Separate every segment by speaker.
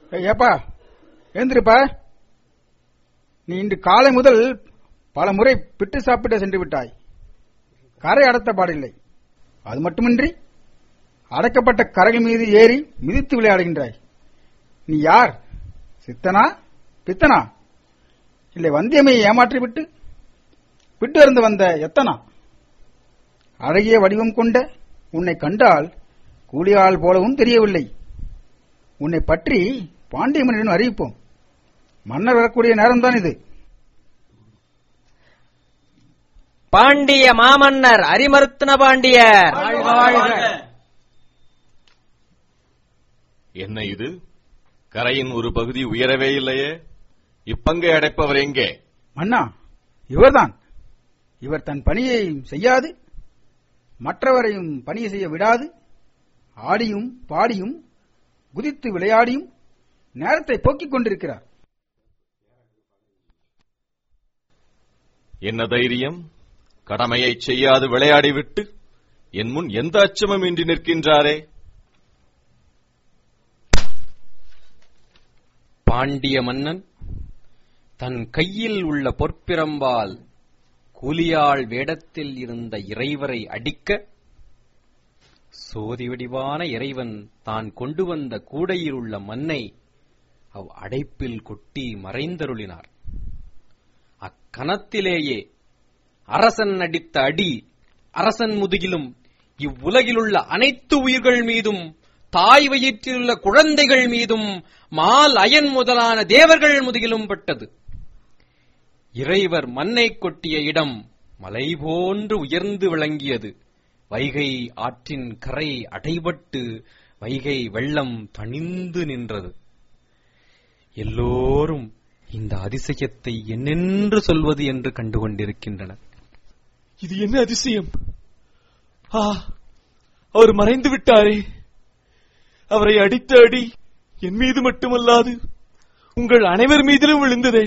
Speaker 1: ஏய், ஏப்பா எழுந்திருப்பா நீ இன்று காலை முதல் பல முறை பிட்டு சாப்பிட்டு சென்று விட்டாய் கரை அடத்த பாடில்லை அது மட்டுமின்றி அடைக்கப்பட்ட கரைகள் மீது ஏறி மிதித்து விளையாடுகின்றாய் நீ யார் சித்தனா பித்தனா இல்லை வந்தியமையை ஏமாற்றி விட்டு விட்டு இருந்து வந்த எத்தனா அழகிய வடிவம் கொண்ட உன்னை கண்டால் கூலியாள் போலவும் தெரியவில்லை உன்னை பற்றி பாண்டிய மன்னரிடம் அறிவிப்போம் மன்னர் வரக்கூடிய நேரம்தான் இது
Speaker 2: பாண்டிய மாமன்னர் அரிமருத்துன பாண்டியர்
Speaker 3: என்ன இது கரையின் ஒரு பகுதி உயரவே இல்லையே இப்பங்கை அடைப்பவர் எங்கே
Speaker 1: மன்னா இவர்தான் இவர் தன் பணியை செய்யாது மற்றவரையும் பணியை செய்ய விடாது ஆடியும் பாடியும் குதித்து விளையாடியும் நேரத்தை போக்கிக் கொண்டிருக்கிறார்
Speaker 3: என்ன தைரியம் கடமையை செய்யாது விளையாடிவிட்டு என் முன் எந்த அச்சமும் இன்றி நிற்கின்றாரே
Speaker 4: பாண்டிய மன்னன் தன் கையில் உள்ள பொற்பிரம்பால் கூலியாள் வேடத்தில் இருந்த இறைவரை அடிக்க சோதி வடிவான இறைவன் தான் கொண்டு வந்த கூடையில் உள்ள மண்ணை அவ் அடைப்பில் கொட்டி மறைந்தருளினார் அக்கணத்திலேயே அரசன் அடித்த அடி அரசன் முதுகிலும் இவ்வுலகிலுள்ள அனைத்து உயிர்கள் மீதும் தாய் வயிற்றிலுள்ள குழந்தைகள் மீதும் மால் அயன் முதலான தேவர்கள் முதுகிலும் பட்டது இறைவர் மண்ணை கொட்டிய இடம் மலை போன்று உயர்ந்து விளங்கியது வைகை ஆற்றின் கரை அடைபட்டு வைகை வெள்ளம் தணிந்து நின்றது எல்லோரும் இந்த அதிசயத்தை என்னென்று சொல்வது என்று கண்டுகொண்டிருக்கின்றனர்
Speaker 5: இது என்ன அதிசயம் ஆ அவர் மறைந்து விட்டாரே அவரை அடித்த அடி என் மீது மட்டுமல்லாது உங்கள் அனைவர் மீதிலும் விழுந்ததே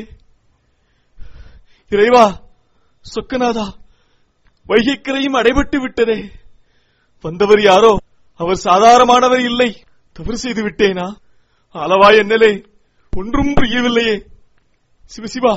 Speaker 5: இறைவா சொக்கநாதா வைகைக்கரையும் அடைபட்டு விட்டதே வந்தவர் யாரோ அவர் சாதாரணமானவர் இல்லை தவறு செய்து விட்டேனா அளவா என்னலே ஒன்றும் புரியவில்லையே சிவசிவா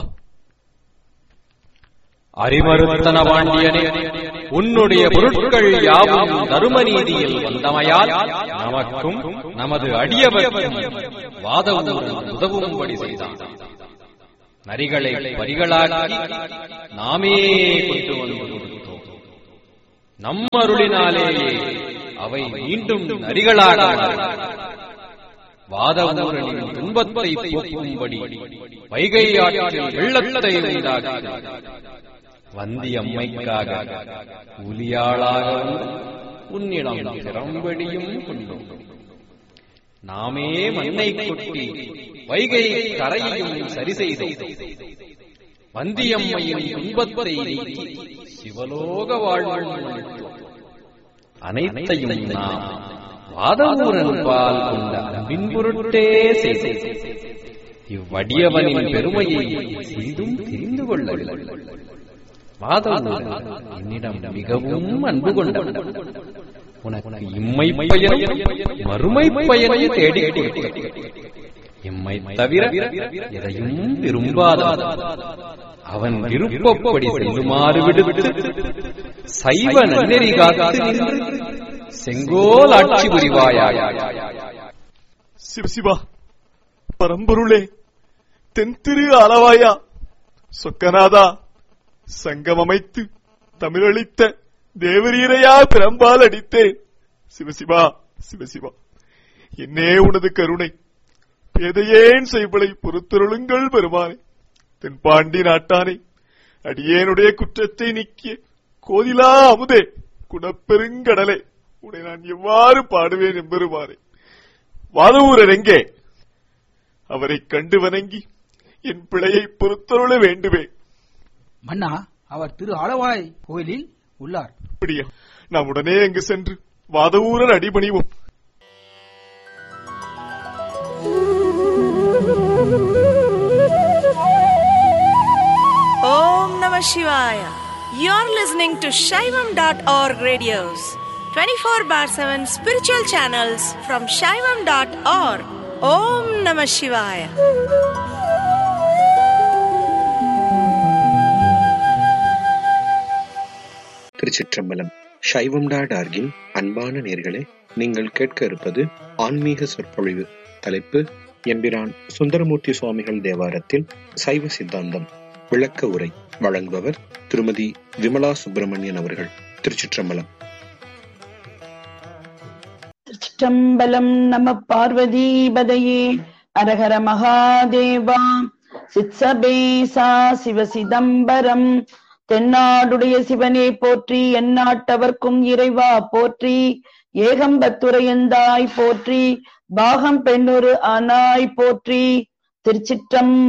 Speaker 4: அரிமருத்தன பாண்டியனே உன்னுடைய பொருட்கள் யாவும் தருமநீதியில் வந்தமையால் நமக்கும் நமது அடியவர்க்கும் வாதவும் உதவும்படி செய்தான் நரிகளை பரிகளாக்கி நாமே கொண்டு வந்து கொடுத்தோம் நம்மருளினாலேயே அவை மீண்டும் நரிகளாக வாதவூரனின் துன்பத்தை போக்கும்படி வைகை ஆற்றில் வெள்ளத்தை உண்டாக்கி வந்தி அம்மைக்காக கூலியாளாகவும் உன்னிடம் திறம்படியும் கொண்டோம் நாமே மண்ணை கொட்டி வைகை கரையையும் சரி செய்தோம் வந்தியம்மையின் துன்பத்தை நீக்கி சிவலோக வாழ்வு அளித்தோம். அனைத்தையும் நாம் வாதவூரன் பால் கொண்ட அன்பின் பொருட்டே செய்தோம் இவ்வடியவனின் பெருமையை சிறிதும் தெரிந்து கொள்ளவில்லை வாதவூரன் என்னிடம் மிகவும் அன்பு கொண்டவன் உனக்கு இம்மை பயனும் மறுமை பயனை தேடிக் கொடுத்தான். இம்மை தவிர எதையும் விரும்பாதவன் அவன் விருப்பப்படி செல்லுமாறு விடுவித்து சைவ நன்னெறி காத்து நின்று செங்கோல் ஆட்சி புரிவாயாக
Speaker 5: சிவசிவா பரம்பொருளே தென்திரு அளவாயா சொக்கநாதா சங்கம் அமைத்து தமிழளித்த தேவரீரையா பிரம்பால் அடித்தேன் சிவசிவா சிவசிவா என்னே உனது கருணை பேதையேன் செய்வளை பொறுத்தருளுங்கள் பெருமானே தென்பாண்டி நாட்டானே அடியேனுடைய குற்றத்தை நீக்கிய கோதிலா அமுதே குணப்பெருங்கடலே உன்னை நான் எவ்வாறு பாடுவேன் எம்பெருமானே வாதவூரர் எங்கே அவரை கண்டு வணங்கி என் பிழையை பொறுத்தருள வேண்டுவேன்
Speaker 1: மன்னா அவர் திரு ஆலவாய் கோயிலில் உள்ளார்
Speaker 5: அப்படியா நாம் உடனே அங்கு சென்று Vadavurar அடிபணிவோம்
Speaker 6: Om Namah Shivaya. You're listening to Shaivam.org radios, 24 bar 7 spiritual channels from Shaivam.org. Om Namah Shivaya.
Speaker 7: திருச்சிற்றம்பலம் சைவம் டாட் ஆர்கின் அன்பான நேர்களே நீங்கள் கேட்க இருப்பது ஆன்மீக சொற்பொழிவு தலைப்பு எம்பிரான் சுந்தரமூர்த்தி சுவாமிகள் தேவாரத்தில் சைவ சித்தாந்தம் விளக்க உரை வழங்குபவர் திருமதி விமலா சுப்பிரமணியன் அவர்கள் திருச்சிற்றம்பலம்
Speaker 8: திருச்சிற்றம்பலம் நம பார்வதீபதையே அரஹர மகாதேவா சித்சபேசா சிவ சிதம்பரம் தென்னாடுடைய சிவனே போற்றி எந்நாட்டவர்க்கும் இறைவா போற்றி ஏகம்பத்துரையந்தாய் போற்றி பாகம் பெண்ணொரு ஆனாய் போற்றி திருச்சிற்றம்